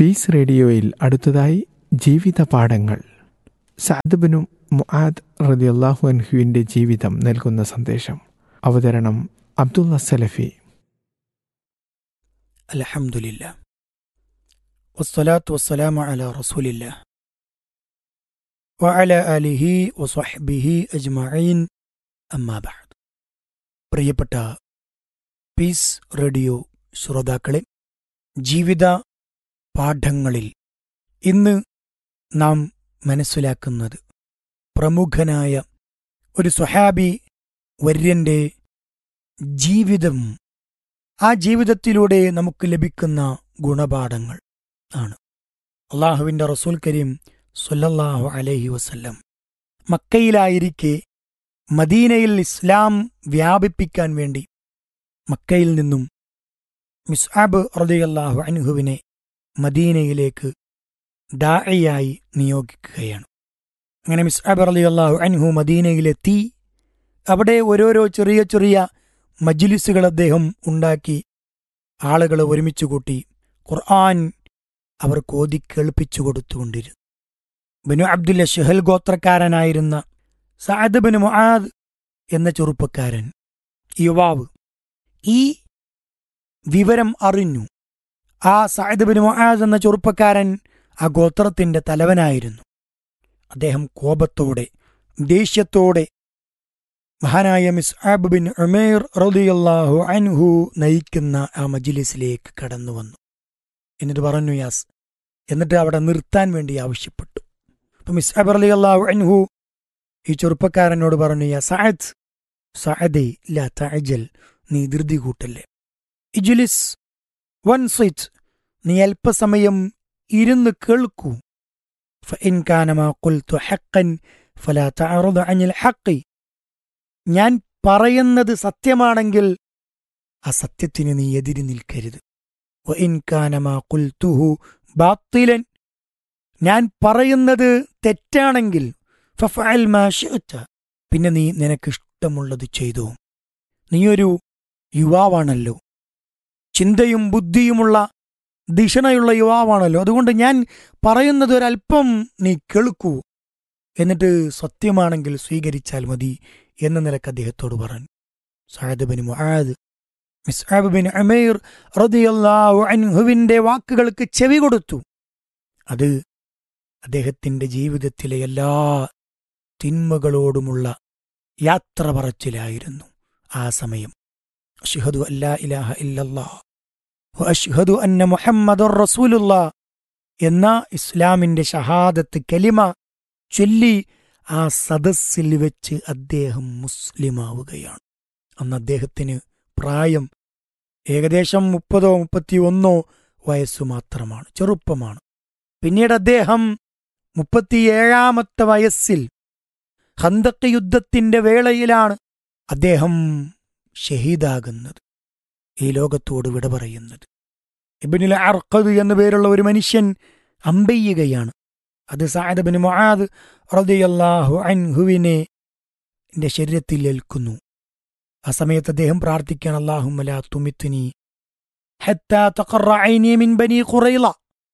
Piece റേഡിയോയിൽ അടുത്തതായി ജീവിത പാഠങ്ങൾ സഅദ്ബിനു മുആദ് റളിയല്ലാഹു അൻഹുവിൻ്റെ ജീവിതം നൽകുന്ന സന്ദേശം അവതരണം അബ്ദുള്ള സലഫി الحمد لله والصلاة والسلام على رسول الله وعلى آله وصحبه أجمعين أما بعد പ്രിയപ്പെട്ട പീസ് റേഡിയോ ശ്രോതാക്കളെ ജീവിത പാഠങ്ങളിൽ ഇന്ന് നാം മനസ്സിലാക്കുന്നത് പ്രമുഖനായ ഒരു സ്വഹാബി വര്യന്റെ ജീവിതം ആ ജീവിതത്തിലൂടെ നമുക്ക് ലഭിക്കുന്ന ഗുണപാഠങ്ങൾ ആണ് അള്ളാഹുവിന്റെ റസൂൽ കരീം സൊല്ലല്ലാഹു അലൈഹി വസല്ലം മക്കയിലായിരിക്കെ മദീനയിൽ ഇസ്ലാം വ്യാപിപ്പിക്കാൻ വേണ്ടി മക്കയിൽ നിന്നും മിസ്ആബ് റളിയല്ലാഹു അൻഹുവിനെ മദീനയിലേക്ക് ദാഇയായി നിയോഗിക്കുകയാണ് അങ്ങനെ മിസ്ആബ് റളിയല്ലാഹു അൻഹു മദീനയിലെത്തി അവിടെ ഓരോരോ ചെറിയ ചെറിയ മജ്ലിസുകൾ അദ്ദേഹം ഉണ്ടാക്കി ആളുകളെ ഒരുമിച്ച് കൂട്ടി ഖുർആൻ അവർക്ക് ഓതി കേൾപ്പിച്ചു കൊടുത്തുകൊണ്ടിരുന്നു ബനു അബ്ദുല്ല ഷെഹൽ ഗോത്രക്കാരനായിരുന്ന സഅദ് ബിൻ മുആദ് എന്ന ചെറുപ്പക്കാരൻ യുവാവ് ഈ വിവരം അറിഞ്ഞു ആ സഅദ് ബിൻ മുആദ് എന്ന ചെറുപ്പക്കാരൻ ആ ഗോത്രത്തിന്റെ തലവനായിരുന്നു അദ്ദേഹം കോപത്തോടെ ദേഷ്യത്തോടെ മഹാനായ മിസ്ആബ് ബിൻ ഉമേർ റളിയല്ലാഹു അൻഹു നയിക്കുന്ന ആ മജ്ലിസിലേക്ക് കടന്നു വന്നു എന്നിട്ട് പറഞ്ഞു യാസ് എന്നിട്ട് അവിടെ നിർത്താൻ വേണ്ടി ആവശ്യപ്പെട്ടു അപ്പൊ മിസ്ആബ് റളിയല്ലാഹു അൻഹു ഈ ചെറുപ്പക്കാരനോട് പറഞ്ഞു യാ സഅദ് സഅദേ ലാ തഅജൽ നീ ധൃതി കൂട്ടല്ലേ ഇജ്ലിസ് വൻ സിറ്റ് നീ അല്പസമയം ഇരുന്ന് കേൾക്കൂ فإن كان ما قلت حقا فلا تعرض عن الحق ഞാൻ പറയുന്നത് സത്യമാണെങ്കിൽ ആ സത്യത്തിന് നീ എതിരി നിൽക്കരുത് കുൽത്തുഹു ബാത്തിലൻ ഞാൻ പറയുന്നത് തെറ്റാണെങ്കിൽ ഫഫഅൽ മാ ശിഅ്ത. പിന്നെ നീ നിനക്കിഷ്ടമുള്ളത് ചെയ്തു നീയൊരു യുവാവാണല്ലോ ചിന്തയും ബുദ്ധിയുമുള്ള ദിഷണയുള്ള യുവാവാണല്ലോ അതുകൊണ്ട് ഞാൻ പറയുന്നത് ഒരല്പം നീ കേൾക്കൂ എന്നിട്ട് സത്യമാണെങ്കിൽ സ്വീകരിച്ചാൽ മതി എന്ന നിലക്ക് അദ്ദേഹത്തോട് പറഞ്ഞു Saad bin Muadh Musab bin Umair റളിയല്ലാഹു അൻഹുവിന്റെ വാക്കുകൾക്ക് ചെവി കൊടുത്തു അത് അദ്ദേഹത്തിന്റെ ജീവിതത്തിലെ എല്ലാ തിന്മകളോടുമുള്ള യാത്ര പറച്ചിലായിരുന്നു ആ സമയം അഷ്ഹദു അല്ലാ ഇലാഹ ഇല്ലല്ലാഹ് വ അഷ്ഹദു അന്ന മുഹമ്മദുർ റസൂലുള്ളാഹ് എന്ന ഇസ്ലാമിന്റെ ഷഹാദത്ത് കലിമ ചൊല്ലി ആ സദസ്സിൽ വെച്ച് അദ്ദേഹം മുസ്ലിമാവുകയാണ് അന്ന് അദ്ദേഹത്തിന് പ്രായം ഏകദേശം മുപ്പതോ മുപ്പത്തിയൊന്നോ വയസ്സു മാത്രമാണ് ചെറുപ്പമാണ് പിന്നീട് അദ്ദേഹം മുപ്പത്തിയേഴാമത്തെ വയസ്സിൽ ഹന്തക്ക് യുദ്ധത്തിന്റെ വേളയിലാണ് അദ്ദേഹം ഷഹീദാകുന്നത് ഈ ലോകത്തോട് വിട പറയുന്നത് ഇബിനുൽ അർക്കദ് എന്നു പേരുള്ള ഒരു മനുഷ്യൻ അമ്പെയ്യുകയാണ് അത് സഅദ് ബിൻ മുആദ് റളിയല്ലാഹു അൻഹുവിനെ എന്റെ ശരീരത്തിൽ ഏൽക്കുന്നു ആ സമയത്ത് അദ്ദേഹം പ്രാർത്ഥിക്കാൻ അല്ലാഹുമ്മ ലാ തുമിത്നി ഹത്താ തഖറ ഐനി മിൻ ബനി ഖുറൈള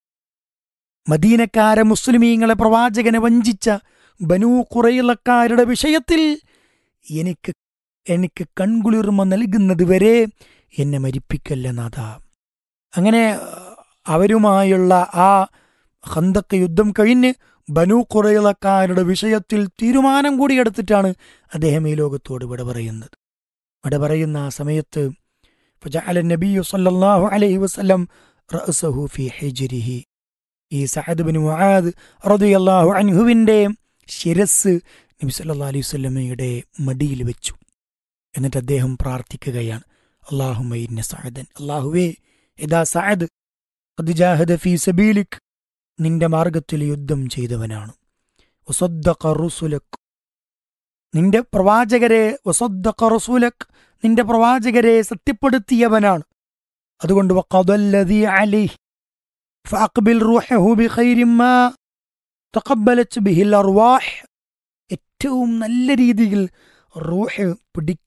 മദീനക്കാരെ മുസ്ലിമീങ്ങളെ പ്രവാചകനെ വഞ്ചിച്ച ബനൂ ഖുറൈളക്കാരുടെ വിഷയത്തിൽ എനിക്ക് എനിക്ക് കൺകുളിർമ നൽകുന്നത് വരെ എന്നെ മരിപ്പിക്കല്ല നാഥ അങ്ങനെ അവരുമായുള്ള ആ ഹന്തക്ക് യുദ്ധം കഴിഞ്ഞ് ബനു കുറയിളക്കാരുടെ വിഷയത്തിൽ തീരുമാനം കൂടി എടുത്തിട്ടാണ് അദ്ദേഹം ഈ ലോകത്തോട് വിട പറയുന്നത് വിട പറയുന്ന ആ സമയത്ത് ഫജഅല നബിയു സല്ലല്ലാഹു അലൈഹി വസല്ലം റഅസഹു ഫി ഹിജ്രിഹി ഈ സഅദ് ബിൻ മുആദ് റളിയല്ലാഹു അൻഹുവിന്റെ ശിരസ് നബി സല്ലല്ലാഹു അലൈഹി വസല്ലമയുടെ മടിയിൽ വെച്ചു എന്നിട്ട് അദ്ദേഹം പ്രാർത്ഥിക്കുകയാണ് അല്ലാഹുമ്മ ഇന്ന സഅദൻ അല്ലാഹുവേ ഇദാ സഅദ് ഖദ് ജാഹദ ഫീ സബീലിക് നിന്റെ മാർഗത്തിൽ യുദ്ധം ചെയ്തവനാണ് വസദ്ദഖ റുസുലക് നിന്റെ പ്രവാചകരെ വസദ്ദഖ റസൂലക് നിന്റെ പ്രവാചകരെ സത്യപ്പെടുത്തിയവനാണ് അതുകൊണ്ട് വഖദല്ലദീ അലൈഹി ഫഅഖ്ബിൽ റൂഹഹു ബിഖൈരിൻ മാ തഖബ്ബലത് ബിഹിൽ അർവാഹ് ഏറ്റവും നല്ല രീതിയിൽ റൂഹ്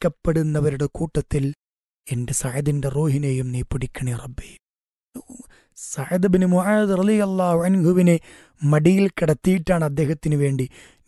പിടിക്കപ്പെടുന്നവരുടെ കൂട്ടത്തിൽ എന്റെ സഅദിന്റെ റൂഹിനെയും നീ പിടിക്കണേ റബ്ബേ സഹദ് ബിൻ മുഹാദ് റലി അള്ളാഹു അൻഹുവിനെ മടിയിൽ കിടത്തിയിട്ടാണ് അദ്ദേഹത്തിന് വേണ്ടി